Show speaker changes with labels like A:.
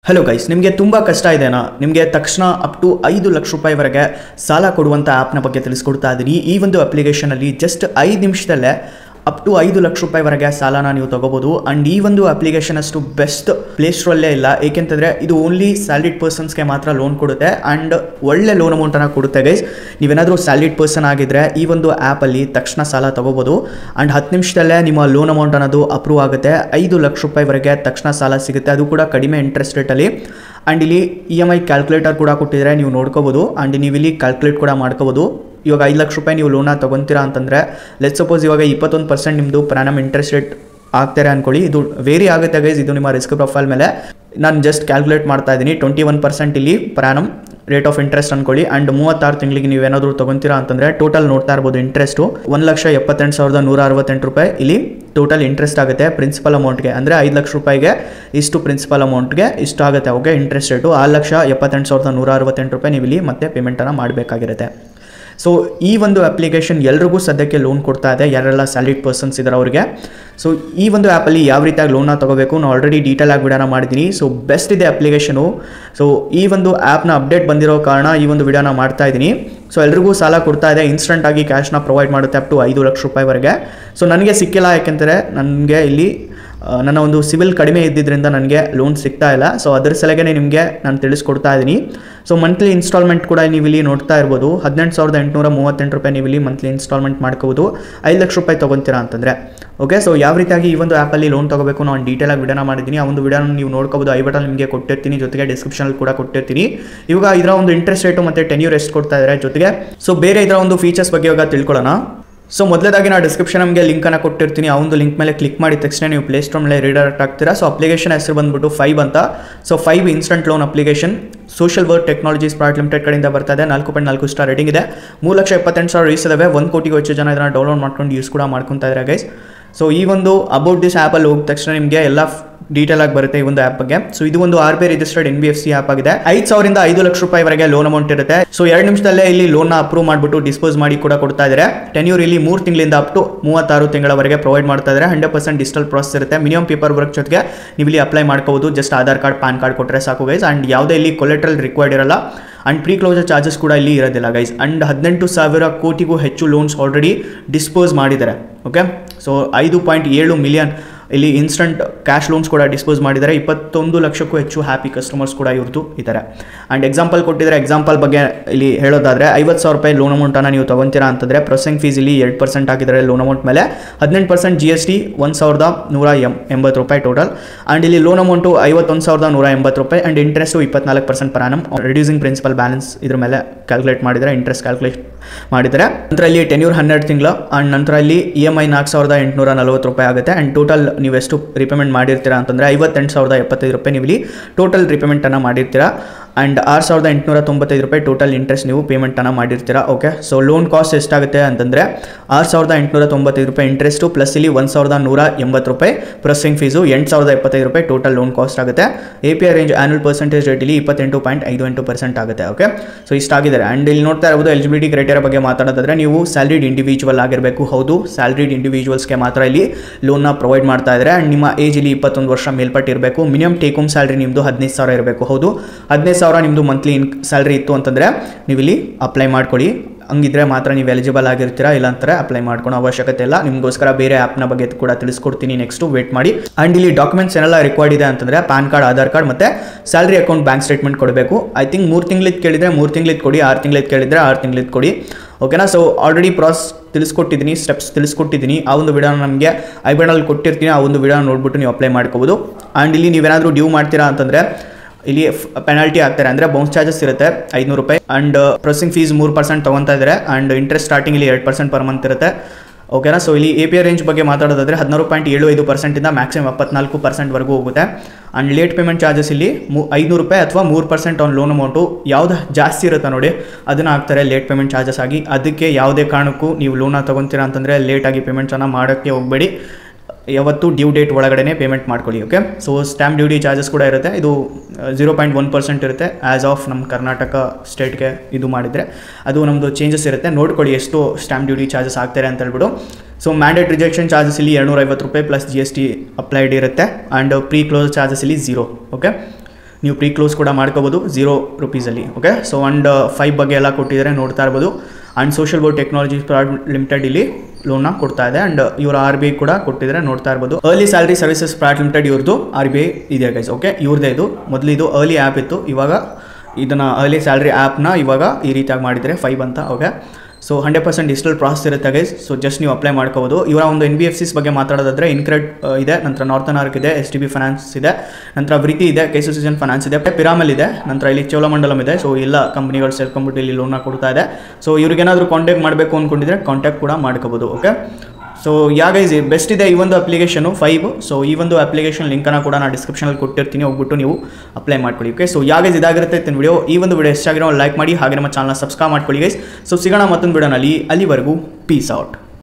A: hello guys ನಿಮಗೆ ತುಂಬ ಕಷ್ಟ ಇದೆನಾ ನಿಮಗೆ ತಕ್ಷಣ ಅಪ್ ಟು ಐದು ಲಕ್ಷ ರೂಪಾಯಿವರೆಗೆ ಸಾಲ ಕೊಡುವಂಥ ಆ್ಯಪ್ನ ಬಗ್ಗೆ ತಿಳಿಸ್ಕೊಡ್ತಾ ಇದ್ದೀನಿ ಈ ಒಂದು ಅಪ್ಲಿಕೇಶನಲ್ಲಿ ಜಸ್ಟ್ ಐದು ನಿಮಿಷದಲ್ಲೇ ಅಪ್ ಟು ಐದು ಲಕ್ಷ ರೂಪಾಯಿವರೆಗೆ ಸಾಲನ ನೀವು ತಗೋಬೋದು ಆ್ಯಂಡ್ ಈ ಒಂದು ಅಪ್ಲಿಕೇಶನ್ ಅಷ್ಟು ಬೆಸ್ಟ್ ಪ್ಲೇಸ್ಟೋರಲ್ಲೇ ಇಲ್ಲ ಏಕೆಂತಂದರೆ ಇದು ಓನ್ಲಿ ಸ್ಯಾಲ್ರಿಡ್ ಪರ್ಸನ್ಸ್ಗೆ ಮಾತ್ರ ಲೋನ್ ಕೊಡುತ್ತೆ ಆ್ಯಂಡ್ ಒಳ್ಳೆ ಲೋನ್ ಅಮೌಂಟನ್ನು ಕೊಡುತ್ತೆ ಗೈಸ್ ನೀವೇನಾದರೂ ಸ್ಯಾಲ್ರಿಡ್ ಪರ್ಸನ್ ಆಗಿದ್ದರೆ ಈ ಒಂದು ಆ್ಯಪಲ್ಲಿ ತಕ್ಷಣ ಸಾಲ ತಗೋಬೋದು ಆ್ಯಂಡ್ ಹತ್ತು ನಿಮಿಷದಲ್ಲೇ ನಿಮ್ಮ ಲೋನ್ ಅಮೌಂಟ್ ಅನ್ನೋದು ಅಪ್ರೂವ್ ಆಗುತ್ತೆ ಐದು ಲಕ್ಷ ರೂಪಾಯಿವರೆಗೆ ತಕ್ಷಣ ಸಾಲ ಸಿಗುತ್ತೆ ಅದು ಕೂಡ ಕಡಿಮೆ ಇಂಟ್ರೆಸ್ಟ್ ರೇಟಲ್ಲಿ ಆ್ಯಂಡ್ ಇಲ್ಲಿ ಇ ಎಮ್ ಐ ಕ್ಯಾಲ್ಕುಲೇಟರ್ ಕೂಡ ಕೊಟ್ಟಿದ್ರೆ ನೀವು ನೋಡ್ಕೋಬೋದು ಆ್ಯಂಡ್ ನೀವು ಇಲ್ಲಿ ಕ್ಯಾಲ್ಕುಲೇಟ್ ಕೂಡ ಮಾಡ್ಕೋಬೋದು ಇವಾಗ ಐದು ಲಕ್ಷ ರೂಪಾಯಿ ನೀವು ಲೋನ ತೊಗೊತೀರಾ ಅಂತಂದರೆ ಲೆಟ್ ಸಪೋಸ್ ಇವಾಗ ಇಪ್ಪತ್ತೊಂದು ಪರ್ಸೆಂಟ್ ನಿಮ್ಮದು ಪ್ರಾನಮ್ ಇಂಟ್ರೆಸ್ಟ್ ರೇಟ್ ಆಗ್ತಾರೆ ಅಂದ್ಕೊಳ್ಳಿ ಇದು ವೇರಿ ಆಗುತ್ತೆ ಗೈಸ್ ಇದು ನಿಮ್ಮ ರಿಸ್ಕ್ ಪ್ರೊಫೈಲ್ ಮೇಲೆ ನಾನು ಜಸ್ಟ್ ಕ್ಯಾಲ್ಕುಲೇಟ್ ಮಾಡ್ತಾ ಇದ್ದೀನಿ ಟ್ವೆಂಟಿ ಒನ್ ಪರ್ಸೆಂಟ್ ಇಲ್ಲಿ ಪ್ರಾನಮ್ ರೇಟ್ ಆಫ್ ಇಂಟ್ರೆಸ್ಟ್ ಅನ್ಕೊಳ್ಳಿ ಆ್ಯಂಡ್ ಮೂವತ್ತಾರು ತಿಂಗಳಿಗೆ ನೀವು ಏನಾದರೂ ತೊಗೊತೀರಾ ಅಂತಂದರೆ ಟೋಟಲ್ ನೋಡ್ತಾ ಇರ್ಬೋದು ಇಂಟ್ರೆಸ್ಟು ಒಂದು ಲಕ್ಷ ಎಪ್ಪತ್ತೆಂಟು ಸಾವಿರದ ನೂರ ಅರವತ್ತೆಂಟು ರೂಪಾಯಿ ಇಲ್ಲಿ ಟೋಟಲ್ ಇಂಟ್ರೆಸ್ಟ್ ಆಗುತ್ತೆ ಪ್ರಿನ್ಸಿಪಲ್ ಅಮೌಂಟ್ಗೆ ಅಂದರೆ ಐದು ಲಕ್ಷ ರೂಪಾಯಿಗೆ ಇಷ್ಟು ಪ್ರಿನ್ಸಿಪಲ್ ಅಮೌಂಟ್ಗೆ ಇಷ್ಟು ಆಗುತ್ತೆ ಓಕೆ ಇಂಟ್ರೆಸ್ಟ್ ರೇಟು ಆರು ಲಕ್ಷ ಎಪ್ಪತ್ತೆಂಟು ಸಾವಿರದ ನೂರ ಅರವತ್ತೆಂಟು ರೂಪಾಯಿ ನೀವು ಇಲ್ಲಿ ಮತ್ತೆ ಪೇಮೆಂಟನ್ನು ಮಾಡಬೇಕಾಗಿರುತ್ತೆ ಸೊ ಈ ಒಂದು ಅಪ್ಲಿಕೇಶನ್ ಎಲ್ರಿಗೂ ಸದ್ಯಕ್ಕೆ ಲೋನ್ ಕೊಡ್ತಾ ಇದೆ ಯಾರೆಲ್ಲ ಸ್ಯಾಲಿಡ್ ಪರ್ಸನ್ಸ್ ಇದ್ದಾರೆ ಅವರಿಗೆ ಸೊ ಈ ಒಂದು ಆ್ಯಪಲ್ಲಿ ಯಾವ ರೀತಿಯಾಗಿ ಲೋನ್ನ ತೊಗೋಬೇಕು ನಾನು ಆಲ್ರೆಡಿ ಡೀಟೇಲ್ ಆಗಿ ವಿಡಿಯೋನ ಮಾಡಿದ್ದೀನಿ ಸೊ ಬೆಸ್ಟ್ ಇದೆ ಅಪ್ಲಿಕೇಶನು ಸೊ ಈ ಒಂದು ಆ್ಯಪ್ನ ಅಪ್ಡೇಟ್ ಬಂದಿರೋ ಕಾರಣ ಈ ಒಂದು ವಿಡಿಯೋನ ಮಾಡ್ತಾ ಇದ್ದೀನಿ ಸೊ ಎಲ್ರಿಗೂ ಸಾಲ ಕೊಡ್ತಾ ಇದೆ ಇನ್ಸ್ಟಂಟಾಗಿ ಕ್ಯಾಶ್ನ ಪ್ರೊವೈಡ್ ಮಾಡುತ್ತೆ ಅಪ್ ಟು ಐದು ಲಕ್ಷ ರೂಪಾಯಿವರೆಗೆ ಸೊ ನನಗೆ ಸಿಕ್ಕಿಲ್ಲ ಯಾಕೆಂದರೆ ನನಗೆ ಇಲ್ಲಿ ಆ, ನನ್ನ ಒಂದು ಸಿವಿಲ್ ಕಡಿಮೆ ಇದ್ದಿದ್ದರಿಂದ ನನಗೆ ಲೋನ್ ಸಿಗ್ತಾ ಇಲ್ಲ ಸೊ ಅದ್ರ ಸಲಗೆ ನಿಮಗೆ ನಾನು ತಿಳಿಸ್ಕೊಡ್ತಾ ಇದ್ದೀನಿ ಸೊ ಮಂತ್ಲಿ ಇನ್ಸ್ಟಾಲ್ಮೆಂಟ್ ಕೂಡ ನೀವು ಇಲ್ಲಿ ನೋಡ್ತಾ ಇರ್ಬೋದು ಹದಿನೆಂಟು ಸಾವಿರದ ಎಂಟುನೂರ ಮೂವತ್ತೆಂಟು ರೂಪಾಯಿ ನೀವು ಇಲ್ಲಿ ಮಂತ್ಲಿ ಇನ್ಸ್ಟಾಲ್ಮೆಂಟ್ ಮಾಡ್ಕೋಬೋದು ಐದು ಲಕ್ಷ ರೂಪಾಯಿ ತೊಗೊತೀರಾ ಅಂತಂದರೆ ಓಕೆ ಸೊ ಯಾವ ರೀತಿಯಾಗಿ ಈ ಒಂದು ಆ್ಯಪಲ್ಲಿ ಲೋನ್ ತೊಗೋಬೇಕು ನಾನು ಡೀಟೇಲಾಗಿ ವಿಡಿಯೋನ ಮಾಡಿದ್ದೀನಿ ಆ ಒಂದು ವಿಡಿಯೋನ ನೀವು ನೋಡ್ಕೋಬೋದು ಐ ಬಟನ್ ನಿಮಗೆ ಕೊಟ್ಟಿರ್ತೀನಿ ಜೊತೆಗೆ ಡಿಸ್ಕ್ರಿಪ್ಷನಲ್ಲಿ ಕೂಡ ಕೊಟ್ಟಿರ್ತೀನಿ ಇವಾಗ ಇದರ ಒಂದು ಇಂಟ್ರೆಸ್ಟ್ ರೇಟು ಮತ್ತು ಟೆನ್ಯೂರ್ ಎಷ್ಟು ಕೊಡ್ತಾ ಇದ್ದಾರೆ ಜೊತೆಗೆ ಸೊ ಬೇರೆ ಇದರ ಒಂದು ಫೀಚರ್ಸ್ ಬಗ್ಗೆ ಇವಾಗ ತಿಳ್ಕೊಳ್ಳೋಣ ಸೊ ಮೊದಲೇದಾಗಿ ನಾನು ಡಿಸ್ಕ್ರಿಪ್ಷನ್ ನಮಗೆ ಲಿಂಕನ್ನು ಕೊಟ್ಟಿರ್ತೀನಿ ಆ ಒಂದು ಲಿಂಕ್ ಮೇಲೆ ಕ್ಲಿಕ್ ಮಾಡಿದ ತಕ್ಷಣ ನೀವು ಪ್ಲೇಸ್ಟೋರ್ ಮೇಲೆ ರೀಡೈರೆಕ್ಟ್ ಆಗ್ತೀರಾ ಸೊ ಅಪ್ಲಿಕೇಶನ್ ಹೆಸರು ಬಂದ್ಬಿಟ್ಟು ಫೈವ್ ಅಂತ so five instant loan application social work technologies private limited ಕಡೆಯಿಂದ ಬರ್ತಾ ಇದೆ ನಾಲ್ಕು ಪಾಯಿಂಟ್ ನಾಲ್ಕು ಸ್ಟಾರ್ ರೇಟಿಂಗ್ ಇದೆ ಮೂರು ಲಕ್ಷ ಎಪ್ಪತ್ತೆಂಟು ಸಾವಿರ ರೀಸ್ ಇದಾವೆ ಒಂದು ಕೋಟಿಗೂ ಹೆಚ್ಚು ಜನ ಇದನ್ನು ಡೌನ್ಲೋಡ್ ಮಾಡ್ಕೊಂಡು ಯೂಸ್ ಕೂಡ ಮಾಡ್ಕೊತಾ ಇದ್ದಾರೆ ಗೈಸ್ ಸೊ ಈ ಒಂದು ಅಬೌಟ್ ದಿಸ್ ಆ್ಯಪಲ್ಲಿ ಹೋಗಿದ ತಕ್ಷಣ ನಿಮಗೆ ಎಲ್ಲ ಡೀಟೇಲ್ ಆಗಿ ಬರುತ್ತೆ ಈ ಒಂದು ಆ್ಯಪ್ ಬಗ್ಗೆ ಸೊ ಇದು ಒಂದು R B registered N B F C app ಆಗಿದೆ ಐದು ಸಾವಿರದಿಂದ ಐದು ಲಕ್ಷ ರೂಪಾಯಿವರೆಗೆ ಲೋನ್ ಅಮೌಂಟ್ ಇರುತ್ತೆ ಸೊ ಎರಡು ನಿಮಿಷದಲ್ಲೇ ಇಲ್ಲಿ ಲೋನ್ನ ಅಪ್ರೂವ್ ಮಾಡಿಬಿಟ್ಟು ಡಿಸ್ಪೋಸ್ ಮಾಡಿ ಕೂಡ ಕೊಡ್ತಾ ಇದ್ದಾರೆ ಟೆನ್ಯೂರ್ ಇಲ್ಲಿ ಮೂರು ತಿಂಗಳಿಂದ ಅಪ್ ಟು ಮೂವತ್ತಾರು ತಿಂಗಳವರೆಗೆ ಪ್ರೊವೈಡ್ ಮಾಡ್ತಾ ಇದ್ದಾರೆ ಹಂಡ್ರೆಡ್ ಪರ್ಸೆಂಟ್ ಡಿಜಿಟಲ್ ಪ್ರಾಸೆಸ್ ಇರುತ್ತೆ ಮಿನಿಮಮ್ ಪೇಪರ್ ವರ್ಕ್ ಜೊತೆಗೆ ನೀವು ಇಲ್ಲಿ ಅಪ್ಲೈ ಮಾಡ್ಕೋಬೋದು just Aadhaar card PAN card ಕೊಟ್ಟರೆ ಸಾಕು ಗೈಸ್ ಆ್ಯಂಡ್ ಯಾವುದೇ ಇಲ್ಲಿ ಕೊಲೆಟ್ರಲ್ ರಿಕ್ವೈರ್ಡ್ ಇರಲ್ಲ ಆ್ಯಂಡ್ ಪ್ರೀ ಕ್ಲೋಸರ್ ಚಾರ್ಜಸ್ ಕೂಡ ಇಲ್ಲಿ ಇರೋದಿಲ್ಲ ಗೈಸ್ ಆ್ಯಂಡ್ ಹದಿನೆಂಟು ಸಾವಿರ ಕೋಟಿಗೂ ಹೆಚ್ಚು ಲೋನ್ಸ್ ಆಲ್ರೆಡಿ ಡಿಸ್ಪೋಸ್ ಮಾಡಿದ್ದಾರೆ ಓಕೆ ಸೊ ಐದು ಪಾಯಿಂಟ್ ಏಳು ಮಿಲಿಯನ್ ಇಲ್ಲಿ ಇನ್ಸ್ಟಂಟ್ ಕ್ಯಾಶ್ ಲೋನ್ಸ್ ಕೂಡ ಡಿಸ್ಪೋಸ್ ಮಾಡಿದ್ದಾರೆ ಇಪ್ಪತ್ತೊಂದು ಲಕ್ಷಕ್ಕೂ ಹೆಚ್ಚು ಹ್ಯಾಪಿ ಕಸ್ಟಮರ್ಸ್ ಕೂಡ ಇವ್ರದ್ದು ಇದ್ದಾರೆ ಆ್ಯಂಡ್ ಎಕ್ಸಾಂಪಲ್ ಕೊಟ್ಟಿದ್ದಾರೆ ಎಕ್ಸಾಂಪಲ್ ಬಗ್ಗೆ ಇಲ್ಲಿ ಹೇಳೋದಾದರೆ ಐವತ್ತು ಸಾವಿರ ರೂಪಾಯಿ ಲೋನ್ ಅಮೌಂಟನ್ನು ನೀವು ತೊಗೊತೀರಾ ಅಂತಂದರೆ ಪ್ರೊಸೆಸಿಂಗ್ ಫೀಸ್ ಇಲ್ಲಿ ಎರಡು ಪರ್ಸೆಂಟ್ ಹಾಕಿದ್ದಾರೆ ಲೋನ್ ಅಮೌಂಟ್ ಮೇಲೆ ಹದಿನೆಂಟು ಪರ್ಸೆಂಟ್ ಜಿ ಎಸ್ ಟಿ ಒಂದು ಸಾವಿರದ ನೂರ ಎಂ ಎಂಬತ್ತು ರೂಪಾಯಿ ಟೋಟಲ್ ಆ್ಯಂಡ್ ಇಲ್ಲಿ ಲೋನ್ ಅಮೌಂಟು ಐವತ್ತೊಂದು ಸಾವಿರದ ನೂರ ಎಂಬತ್ತು ರೂಪಾಯಿ ಆ್ಯಂಡ್ ಇಂಟ್ರೆಸ್ಟು ಇಪ್ಪತ್ನಾಲ್ಕು percent per annum reducing principal balance ಇದ್ರ ಮೇಲೆ ಕ್ಯಾಲ್ಕುಲೇಟ್ ಮಾಡಿದರೆ ಇಂಟ್ರೆಸ್ಟ್ ಕ್ಯಾಲ್ಕುಲೇಟ್ ಮಾಡಿದರೆ ನಂತರ ಇಲ್ಲಿ ಟೆನ್ಯೂರ್ ಹನ್ನೆರಡು ತಿಂಗಳು ಆ್ಯಂಡ್ ನಂತರ ಇಲ್ಲಿ ಇ ಎಮ್ ಐ ನಾಲ್ಕು ಸಾವಿರದ ಎಂಟುನೂರ ನಲವತ್ತು ರೂಪಾಯಿ ಆಗುತ್ತೆ ಆ್ಯಂಡ್ ಟೋಟಲ್ ನೀವು ಎಷ್ಟು ರಿಪೇಮೆಂಟ್ ಮಾಡಿರ್ತೀರಾ ಅಂತಂದರೆ ಐವತ್ತೆಂಟು ಸಾವಿರದ ಎಪ್ಪತ್ತೈದು ರೂಪಾಯಿ ನೀವು ಇಲ್ಲಿ ಟೋಟಲ್ ರಿಪೇಮೆಂಟನ್ನು ಮಾಡಿರ್ತೀರಾ ಆ್ಯಂಡ್ ಆರು ಸಾವಿರದ ಎಂಟುನೂರ ತೊಂಬತ್ತೈದು ರೂಪಾಯಿ ಟೋಟಲ್ ಇಂಟ್ರೆಸ್ಟ್ ನೀವು ಪೇಮೆಂಟನ್ನು ಮಾಡಿರ್ತೀರಾ ಓಕೆ ಸೊ ಲೋನ್ ಕಾಸ್ಟ್ ಎಷ್ಟಾಗುತ್ತೆ ಅಂತಂದರೆ ಆರು ಸಾವಿರದ ಎಂಟುನೂರ ತೊಂಬತ್ತೈದು ರೂಪಾಯಿ ಇಂಟ್ರೆಸ್ಟು ಪ್ಲಸ್ ಇಲ್ಲಿ ಒಂದು ಸಾವಿರದ ನೂರ ಎಂಬತ್ತು ರೂಪಾಯಿ ಪ್ರೊಸೆಸಿಂಗ್ ಫೀಸು ಎಂಟು ಸಾವಿರದ ಎಪ್ಪತ್ತೈದು ರೂಪಾಯಿ ಟೋಟಲ್ ಲೋನ್ ಕಾಸ್ಟ್ ಆಗುತ್ತೆ A P I range annual percentage rate ಇಲ್ಲಿ ಇಪ್ಪತ್ತೆಂಟು ಪಾಯಿಂಟ್ ಐದು ಎಂಟು ಪರ್ಸೆಂಟ್ ಆಗುತ್ತೆ ಓಕೆ ಸೊ ಇಷ್ಟಾಗಿದ್ದಾರೆ ಆ್ಯಂಡ್ ಇಲ್ಲಿ ನೋಡ್ತಾ ಇರ್ಬೋದು ಎಲಿಜಿಬಿಲಿಟಿ ಕ್ರೈಟೇರಿಯಾ ಬಗ್ಗೆ ಮಾತಾಡೋದಾದ್ರೆ ನೀವು ಸ್ಯಾಲ್ರಿಡ್ ಇಂಡಿವಿಜುವಲ್ ಆಗಿರಬೇಕು ಹೌದು ಸ್ಯಾಲ್ರಿಡ್ ಇಂಡಿವಿಜುವಲ್ಸ್ಗೆ ಮಾತ್ರ ಇಲ್ಲಿ ಲೋನ್ನ ಪ್ರೊವೈಡ್ ಮಾಡ್ತಾ ಇದ್ದಾರೆ ಆ್ಯಂಡ್ ನಿಮ್ಮ ಏಜ್ ಇಲ್ಲಿ ಇಪ್ಪತ್ತೊಂದು ವರ್ಷ ಮೇಲ್ಪಟ್ಟಿರಬೇಕು ಮಿನಿಮಮ್ ಟೇಕ್ ಹೋಮ್ ಸ್ಯಾಲ್ರಿ ನಿಮ್ಮದು ಹದಿನೈದು ಸಾವಿರ ಇರಬೇಕು ಹೌದು ಹದಿನೈದು ಸಾವಿರ ನಿಮ್ಮದು ಮಂತ್ಲಿ ಇನ್ ಸ್ಯಾಲ್ರಿ ಇತ್ತು ಅಂತಂದರೆ ನೀವು ಇಲ್ಲಿ ಅಪ್ಲೈ ಮಾಡ್ಕೊಳ್ಳಿ ಹಂಗಿದ್ರೆ ಮಾತ್ರ ನೀವು ಎಲಿಜಿಬಲ್ ಆಗಿರ್ತೀರಾ ಇಲ್ಲ ಅಂತಾರೆ ಅಪ್ಲೈ ಮಾಡ್ಕೊಳೋ ಅವಶ್ಯಕತೆ ಇಲ್ಲ ನಿಮಗೋಸ್ಕರ ಬೇರೆ ಆ್ಯಪ್ನ ಬಗ್ಗೆ ಕೂಡ ತಿಳಿಸ್ಕೊಡ್ತೀನಿ ನೆಕ್ಸ್ಟು ವೇಟ್ ಮಾಡಿ ಆ್ಯಂಡ್ ಇಲ್ಲಿ ಡಾಕ್ಯುಮೆಂಟ್ಸ್ ಏನೆಲ್ಲ ರಿಕ್ವೈರ್ಡ್ ಇದೆ ಅಂತಂದರೆ ಪಾನ್ ಕಾರ್ಡ್ ಆಧಾರ್ ಕಾರ್ಡ್ ಮತ್ತು ಸ್ಯಾಲ್ರಿ ಅಕೌಂಟ್ ಬ್ಯಾಂಕ್ ಸ್ಟೇಟ್ಮೆಂಟ್ ಕೊಡಬೇಕು ಐ ಥಿಂಕ್ ಮೂರು ತಿಂಗಳಿದ್ದು ಕೇಳಿದರೆ ಮೂರು ತಿಂಗಳಿದ್ದು ಕೊಡಿ ಆರು ತಿಂಗಳಿದ್ದು ಕೇಳಿದರೆ ಆರು ತಿಂಗಳಿದ್ದು ಕೊಡಿ ಓಕೆನಾ ಸೊ ಆಲ್ರೆಡಿ ಪ್ರಾಸ್ ತಿಳಿಸ್ಕೊಟ್ಟಿದ್ದೀನಿ ಸ್ಟೆಪ್ಸ್ ತಿಳಿಸ್ಕೊಟ್ಟಿದ್ದೀನಿ ಆ ಒಂದು ವಿಡಿಯೋನ ನಮಗೆ ಐ ಬಟನಲ್ಲಿ ಕೊಟ್ಟಿರ್ತೀನಿ ಆ ಒಂದು ವಿಡಿಯೋನ ನೋಡ್ಬಿಟ್ಟು ನೀವು ಅಪ್ಲೈ ಮಾಡ್ಕೋಬೋದು ಆ್ಯಂಡ್ ಇಲ್ಲಿ ನೀವೇನಾದರೂ ಡ್ಯೂ ಮಾಡ್ತೀರಾ ಅಂತಂದರೆ ಇಲ್ಲಿ ಪೆನಾಲ್ಟಿ ಆಗ್ತಾರೆ ಅಂದರೆ ಬೌನ್ಸ್ ಚಾರ್ಜಸ್ ಇರುತ್ತೆ ಐದುನೂರು ರೂಪಾಯಿ ಆ್ಯಂಡ್ ಪ್ರೊಸೆಸಿಂಗ್ ಫೀಸ್ ಮೂರು ಪರ್ಸೆಂಟ್ ತೊಗೊತಾ ಇದ್ದಾರೆ ಆ್ಯಂಡ್ ಇಂಟ್ರೆಸ್ಟ್ ಸ್ಟಾರ್ಟಿಂಗ್ ಇಲ್ಲಿ ಎರಡು ಪರ್ಸೆಂಟ್ ಪರ್ ಮಂತ್ ಇರುತ್ತೆ ಓಕೆನಾ ಸೊ ಇಲ್ಲಿ ಎ ಪಿ ಐ ರೇಂಜ್ ಬಗ್ಗೆ ಮಾತಾಡೋದಾದರೆ ಹದಿನಾರು ಪಾಯಿಂಟ್ ಏಳು ಐದು ಪರ್ಸೆಂಟಿಂದ ಮ್ಯಾಕ್ಸಿಮಮ್ ಎಪ್ಪತ್ನಾಲ್ಕು ಪರ್ಸೆಂಟ್ವರೆಗೂ ಹೋಗುತ್ತೆ ಆ್ಯಂಡ್ ಲೇಟ್ ಪೇಮೆಂಟ್ ಚಾರ್ಜಸ್ ಇಲ್ಲಿ ಮೂ ಐನೂರು ರೂಪಾಯಿ ಅಥವಾ ಮೂರು ಪರ್ಸೆಂಟ್ ಆನ್ ಲೋನ್ ಅಮೌಂಟು ಯಾವ್ದು ಜಾಸ್ತಿ ಇರುತ್ತೆ ನೋಡಿ ಅದನ್ನು ಹಾಕ್ತಾರೆ ಲೇಟ್ ಪೇಮೆಂಟ್ ಚಾರ್ಜಸ್ ಆಗಿ ಅದಕ್ಕೆ ಯಾವುದೇ ಕಾರಣಕ್ಕೂ ನೀವು ಲೋನ ತೊಗೊತೀರಾ ಅಂತಂದರೆ ಲೇಟಾಗಿ ಪೇಮೆಂಟ್ಸನ್ನು ಮಾಡೋಕ್ಕೆ ಹೋಗಬೇಡಿ ಯಾವತ್ತು ಡ್ಯೂ ಡೇಟ್ ಒಳಗಡೆ ಪೇಮೆಂಟ್ ಮಾಡ್ಕೊಳ್ಳಿ okay so stamp duty charges ಕೂಡ ಇರುತ್ತೆ ಇದು ಜೀರೋ ಪಾಯಿಂಟ್ ಒನ್ ಪರ್ಸೆಂಟ್ ಇರುತ್ತೆ ಆ್ಯಸ್ ಆಫ್ ನಮ್ಮ ಕರ್ನಾಟಕ ಸ್ಟೇಟ್ಗೆ ಇದು ಮಾಡಿದರೆ ಅದು ನಮ್ಮದು ಚೇಂಜಸ್ ಇರುತ್ತೆ ನೋಡ್ಕೊಳ್ಳಿ ಎಷ್ಟು ಸ್ಟ್ಯಾಂಪ್ ಡ್ಯೂಟಿ ಚಾರ್ಜಸ್ ಆಗ್ತಾರೆ ಅಂತ ಹೇಳ್ಬಿಟ್ಟು ಸೊ ಮ್ಯಾಂಡೇಟ್ ರಿಜೆಕ್ಷನ್ ಚಾರ್ಜಸ್ ಇಲ್ಲಿ ಎರಡುನೂರ ಐವತ್ತು ರೂಪಾಯಿ plus G S T applied ಇರುತ್ತೆ ಆ್ಯಂಡ್ ಪ್ರೀ ಕ್ಲೋಸ್ ಚಾರ್ಜಸ್ ಇಲ್ಲಿ ಝೀರೋ ಓಕೆ ನೀವು ಪ್ರೀ ಕ್ಲೋಸ್ ಕೂಡ ಮಾಡ್ಕೋಬೋದು ಝೀರೋ ರುಪೀಸಲ್ಲಿ ಓಕೆ ಸೊ ಆ್ಯಂಡ್ ಫೈವ್ ಬಗ್ಗೆ ಎಲ್ಲ ಕೊಟ್ಟಿದ್ದಾರೆ ನೋಡ್ತಾ ಇರ್ಬೋದು and social board technologies private limited ಇಲ್ಲಿ ಲೋನ್ನ ಕೊಡ್ತಾ ಇದೆ ಆ್ಯಂಡ್ ಇವರು ಆರ್ ಬಿ ಐ ಕೂಡ ಕೊಟ್ಟಿದ್ದಾರೆ ನೋಡ್ತಾ ಇರ್ಬೋದು early salary services private limited ಇವ್ರದ್ದು ಆರ್ ಬಿ ಐ ಇದೆ ಗೈಸ್ ಓಕೆ ಇವ್ರದ್ದೇ ಇದು ಮೊದಲು ಇದು ಅರ್ಲಿ ಆ್ಯಪ್ ಇತ್ತು ಇವಾಗ ಇದನ್ನು ಅರ್ಲಿ ಸ್ಯಾಲ್ರಿ ಆ್ಯಪ್ನ ಇವಾಗ ಈ ರೀತಿಯಾಗಿ ಮಾಡಿದರೆ ಫೈವ್ ಅಂತ okay so hundred percent digital process ಇರುತ್ತೆ ಗೈಸ್ ಸೊ ಜಸ್ಟ್ ನೀವು ಅಪ್ಲೈ ಮಾಡ್ಕೋಬೋದು ಇವರ ಒಂದು ಎನ್ ಬಿ ಎಫ್ ಸಿಸ್ ಬಗ್ಗೆ ಮಾತಾಡೋದಾದ್ರೆ ಇನ್ಕ್ರೆಡ್ ಇದೆ ನಂತರ ನಾರ್ತನ್ ಆರ್ಕ್ ಇದೆ ಎಸ್ ಟಿ ಬಿ ಫೈನಾನ್ಸ್ ಇದೆ ನಂತರ ವ್ರೀತಿ ಇದೆ ಕೇಸು ಸೀಸನ್ ಫೈನಾನ್ಸ್ ಇದೆ ಪಿರಾಮಲ್ ಇದೆ ನಂತರ ಇಲ್ಲಿ ಚೋಳಮಂಡಲಂ ಇದೆ ಸೊ ಎಲ್ಲ ಕಂಪ್ನಿಗಳು ಸೇರ್ಕೊಂಡ್ಬಿಟ್ಟು ಇಲ್ಲಿ ಲೋನ್ನ ಕೊಡ್ತಾ ಇದೆ ಸೊ ಇವ್ರಿಗೇನಾದರೂ ಕಾಂಟ್ಯಾಕ್ಟ್ ಮಾಡಬೇಕು ಅಂದ್ಕೊಂಡಿದ್ರೆ ಕಾಂಟ್ಯಾಕ್ಟ್ ಕೂಡ ಮಾಡ್ಕೋಬೋದು ಓಕೆ ಸೊ ಯಾಗ ಇಸ್ ಬೆಸ್ಟ್ ಇದೆ ಈ ಒಂದು ಅಪ್ಲಿಕೇಶನು ಫೈವ್ ಸೊ ಈ ಒಂದು ಅಪ್ಲಿಕೇಶನ್ ಲಿಂಕನ್ನು ಕೂಡ ನಾನು ಡಿಸ್ಕ್ರಿಪ್ಷನಲ್ಲಿ ಕೊಟ್ಟಿರ್ತೀನಿ ಹೋಗ್ಬಿಟ್ಟು ನೀವು ಅಪ್ಲೈ ಮಾಡ್ಕೊಳ್ಳಿ ಓಕೆ ಸೊ ಯಾಗ ಇದಾಗಿರುತ್ತೆ ಇತ್ತಿನ ವಿಡಿಯೋ ಈ ಒಂದು ವಿಡಿಯೋ ಎಷ್ಟಾಗಿರೋ ಲೈಕ್ ಮಾಡಿ ಹಾಗೆ ನಮ್ಮ ಚಾನಲ್ ಸಬ್ಸ್ಕ್ರೈಬ್ ಮಾಡ್ಕೊಳ್ಳಿ ಗೈಸ್ ಸೊ ಸಿಗೋಣ ಮತ್ತೊಂದು ವಿಡಿಯೋನಲ್ಲಿ ಅಲ್ಲಿವರೆಗೂ ಪೀಸ್ ಔಟ್